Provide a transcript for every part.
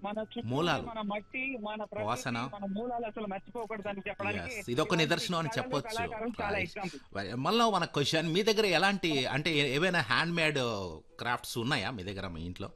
మన చుట్టూ మూలాలు. మన మట్టి మన ప్రకృతి, వాసన. మన మూలాలు అసలు మర్చిపోకూడదు అని చెప్పడానికి Yes, ఇదొక నిదర్శనం అని కళలు, చెప్పొచ్చు కళాకారులు చాలా Right. Example Right. మళ్ళీ మన క్వశ్చన్ మీ దగ్గర ఎలాంటి అంటే ఏ- ఏవైనా హ్యాండ్ మేడ్ క్రాఫ్ట్స్ ఉన్నాయా మీ దగ్గర మీ ఇంట్లో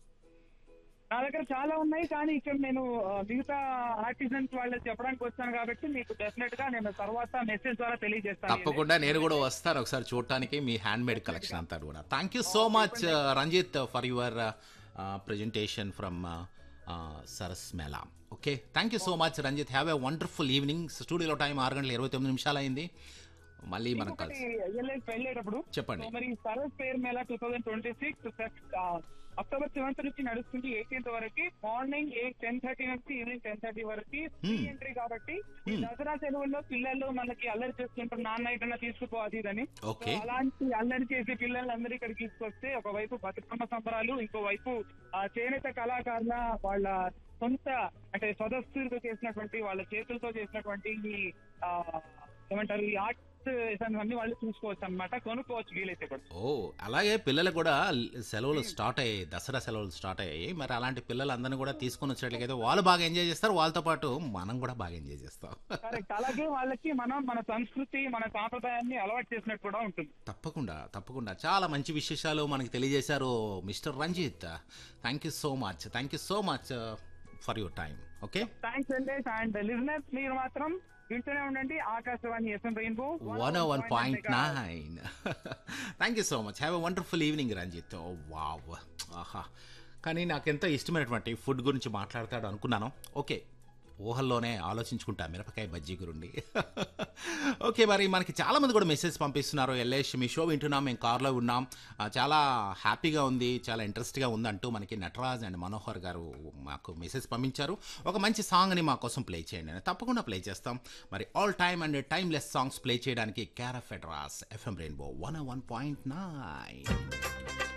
నా దగ్గర చాలా ఉన్నాయి కానీ ఇక్కడ నేను ఆ, మిగతా ఆర్టిజన్స్ వాళ్ళకి చెప్పడానికి వచ్చాను కాబట్టి మీకు డెఫినెట్ గా నేను తర్వాత మెసేజ్ ద్వారా తెలియజేస్తాను తప్పకుండా నేను కూడా వస్తాను ఒకసారి చూడటానికి మీ హ్యాండ్ మేడ్ కలెక్షన్ అంతా కూడా thank you so much Ranjit for your presentation from Saras Mela okay thank you so much Ranjit have a wonderful evening స్టూడియోలో టైం ఆరు గంటల ఇరవై తొమ్మిది నిమిషాలు అయింది మళ్ళీ మనం ఇంకొకటి కలిసి వెళ్ళేసి వెళ్ళేటప్పుడు చెప్పండి. సో మరి సరస్ పేరు Mela two thousand twenty six October seventh నుంచి నడుస్తుంది ఎయిటీన్త్ వరకు మార్నింగ్ ఎయిట్ టెన్ థర్టీ నుంచి ఈవినింగ్ టెన్ థర్టీ వరకు ఫ్రీ Hmm. ఎంట్రీ కాబట్టి ఈ Hmm. దసరా సెలవుల్లో పిల్లలు మనకి అల్లరి చేస్తుంటారు నాన్న ఇటన్నా తీసుకుపో అది ఇదని ఓకే సో అలాంటి అల్లరి చేసే పిల్లలందరూ ఇక్కడికి తీసుకొస్తే ఒకవైపు బతుకమ్మ సంబరాలు ఇంకోవైపు ఆ చేనేత కళాకారుల వాళ్ళ సొంత అంటే స్వదస్తులతో చేసినటువంటి వాళ్ళ చేతులతో చేసినటువంటి ఈ ఆ, ఏమంటారు ఈ ఆర్ట్స్ అన్ని వాళ్ళు చూసుకోవచ్చు అన్నమాట కొనుక్కోవచ్చు వీలైతే కూడా ఓ అలాగే పిల్లలు కూడా సెలవులు స్టార్ట్ అయ్యాయి దసరా సెలవులు స్టార్ట్ అయ్యాయి మరి అలాంటి పిల్లలందరినీ కూడా తీసుకొని వచ్చేట్లయితే వాళ్ళు బాగా ఎంజాయ్ చేస్తారు వాళ్ళతో పాటు మనం కూడా బాగా ఎంజాయ్ చేస్తాం కరెక్ట్ అలాగే వాళ్ళకి మనం మన సంస్కృతి మన సాంప్రదాయాన్ని అలవాటు చేసినట్టు కూడా ఉంటుంది తప్పకుండా తప్పకుండా చాలా మంచి విశేషాలు మనకి తెలియజేశారు mister Ranjit thank you so much thank you so much for your time okay thanks అండి అండ్ లిజనర్స్ మీరు మాత్రం వింటూనే ఉండండి Akashvani FM rainbow one one point nine thank you so much have a wonderful evening Ranjit oh wow ఆహా కానీ నాకు ఎంతో ఇష్టమైనటువంటి ఫుడ్ గురించి మాట్లాడతాడు అనుకున్నాను ఓకే ఊహల్లోనే ఆలోచించుకుంటా మిరపకాయ బజ్జీ గురుండి ఓకే మరి మనకి చాలా మంది కూడా మెసేజ్ పంపిస్తున్నారు ఎల్ఏష్ మీ షో వింటున్నాం మేము కార్లో ఉన్నాం ఆ, చాలా హ్యాపీగా ఉంది చాలా ఇంట్రెస్ట్గా ఉంది అంటూ మనకి నటరాజ్ అండ్ మనోహర్ గారు మాకు మెసేజ్ పంపించారు ఒక మంచి సాంగ్ని మా కోసం ప్లే చేయండి అని తప్పకుండా ప్లే చేస్తాం మరి all time and timeless songs play చేయడానికి క్యారఫెడ్రాస్ FM rainbow one one point nine